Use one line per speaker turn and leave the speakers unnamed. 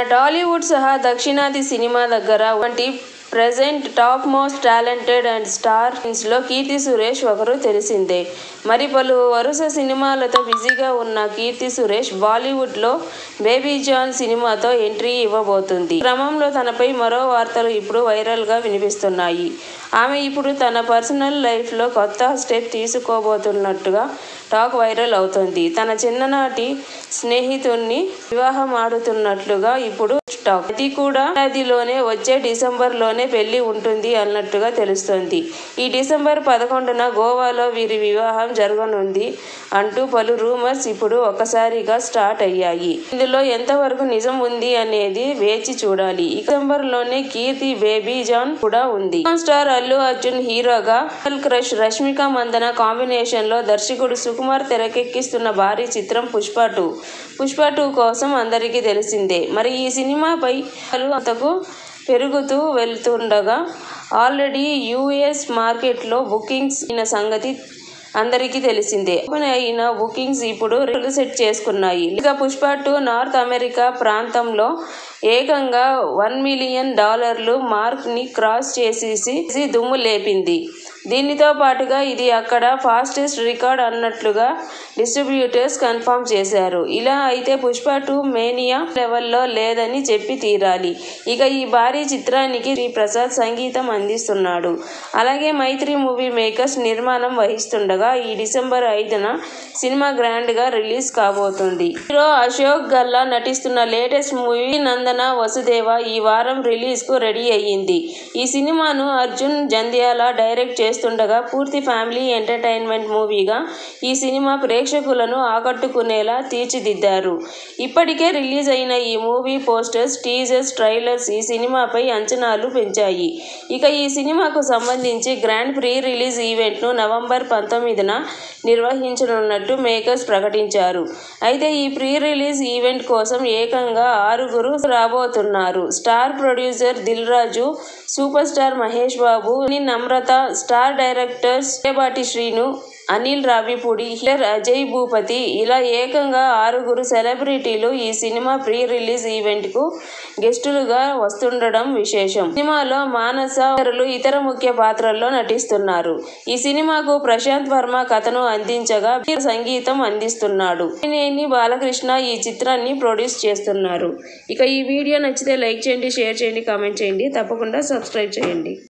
టాలీవుడ్ సహా దక్షిణాది సినిమా దగ్గర వంటి present top most talented and star లో కీర్తి సురేష్ ఒకరు తెలిసిందే మరి పలు వరుస సినిమాలతో బిజీగా ఉన్న కీర్తి సురేష్ బాలీవుడ్ లో బేబీ జాన్ సినిమాతో ఎంట్రీ ఇవ్వబోతుంది ఈ క్రమంలో తనపై మరో వార్తలు ఇప్పుడు వైరల్ గా వినిపిస్తున్నాయి ఆమె ఇప్పుడు తన పర్సనల్ లైఫ్ లో కొత్త స్టెప్ తీసుకోబోతున్నట్టుగా టాక్ వైరల్ అవుతోంది తన చిన్ననాటి స్నేహితుణ్ణి వివాహం ఆడుతున్నట్లుగా ఇప్పుడు టాక్ అది కూడా ఏడాదిలోనే వచ్చే డిసెంబర్ లోనే పెళ్లి ఉంటుంది అన్నట్టుగా తెలుస్తోంది ఈ డిసెంబర్ పదకొండున గోవాలో వీరి వివాహం జరగనుంది అంటూ పలు రూమర్స్ ఇప్పుడు ఒక్కసారిగా స్టార్ట్ అయ్యాయి ఇందులో ఎంతవరకు నిజం ఉంది అనేది వేచి చూడాలి ఈ డిసెంబర్ లోనే కీర్తి బేబీ జాన్ కూడా ఉంది స్టార్ అల్లు అర్జున్ హీరోగా క్రష్ రష్మిక మందన కాంబినేషన్ లో దర్శకుడు సుకుమార్ తెరకెక్కిస్తున్న భారీ చిత్రం పుష్ప టూ పుష్ప టూ కోసం అందరికీ తెలిసిందే మరి ఈ సినిమాపై అంతకు పెరుగుతూ వెళ్తుండగా ఆల్రెడీ యుఎస్ మార్కెట్లో బుకింగ్స్ అయిన సంగతి అందరికీ తెలిసిందే ఓపెన్ అయిన బుకింగ్స్ ఇప్పుడు రికార్డు సెట్ చేసుకున్నాయి ఇక పుష్ప టూ నార్త్ అమెరికా ప్రాంతంలో ఏకంగా వన్ మిలియన్ డాలర్లు మార్క్ ని క్రాస్ చేసేసి దుమ్ము లేపింది దీనితో పాటుగా ఇది అక్కడ ఫాస్టెస్ట్ రికార్డ్ అన్నట్లుగా డిస్ట్రిబ్యూటర్స్ కన్ఫర్మ్ చేశారు ఇలా అయితే పుష్ప టూ మేనియా లెవెల్లో లేదని చెప్పి తీరాలి ఇక ఈ భారీ చిత్రానికి శ్రీ ప్రసాద్ సంగీతం అందిస్తున్నాడు అలాగే మైత్రి మూవీ మేకర్స్ నిర్మాణం వహిస్తుండగా ఈ డిసెంబర్ ఐదున సినిమా గ్రాండ్ గా రిలీజ్ కాబోతుంది హీరో అశోక్ గల్లా నటిస్తున్న లేటెస్ట్ మూవీ నందన వసుదేవ ఈ వారం రిలీజ్ కు రెడీ అయ్యింది ఈ సినిమాను అర్జున్ జంధ్యాల డైరెక్ట్ చేస్తుండగా పూర్తి ఫ్యామిలీ ఎంటర్టైన్మెంట్ మూవీగా ఈ సినిమా ప్రేక్షకులను ఆకట్టుకునేలా తీర్చిదిద్దారు ఇప్పటికే రిలీజ్ అయిన ఈ మూవీ పోస్టర్స్ టీజర్స్ ట్రైలర్స్ ఈ సినిమాపై అంచనాలు పెంచాయి ఇక ఈ సినిమాకు సంబంధించి గ్రాండ్ ప్రీ రిలీజ్ ఈవెంట్ను నవంబర్ పంతొమ్మిదిన నిర్వహించనున్నట్టు మేకర్స్ ప్రకటించారు అయితే ఈ ప్రీ రిలీజ్ ఈవెంట్ కోసం ఏకంగా ఆరుగురు రాబోతున్నారు star producer Dil Raju super star Mahesh Babu Namrata star directors ఏబాటి శ్రీను అనిల్ రావిపూడి హిలర్ అజయ్ భూపతి ఇలా ఏకంగా ఆరుగురు సెలబ్రిటీలు ఈ సినిమా ప్రీ రిలీజ్ ఈవెంట్ కు గెస్టులుగా వస్తుండడం విశేషం సినిమాలో మానస ఇతరులు ఇతర ముఖ్య పాత్రల్లో నటిస్తున్నారు ఈ సినిమాకు ప్రశాంత్ వర్మ కథను అందించగా సంగీతం అందిస్తున్నాడు నేని బాలకృష్ణ ఈ చిత్రాన్ని ప్రొడ్యూస్ చేస్తున్నారు ఇక ఈ వీడియో నచ్చితే లైక్ చేయండి షేర్ చేయండి కామెంట్ చేయండి తప్పకుండా సబ్స్క్రైబ్ చేయండి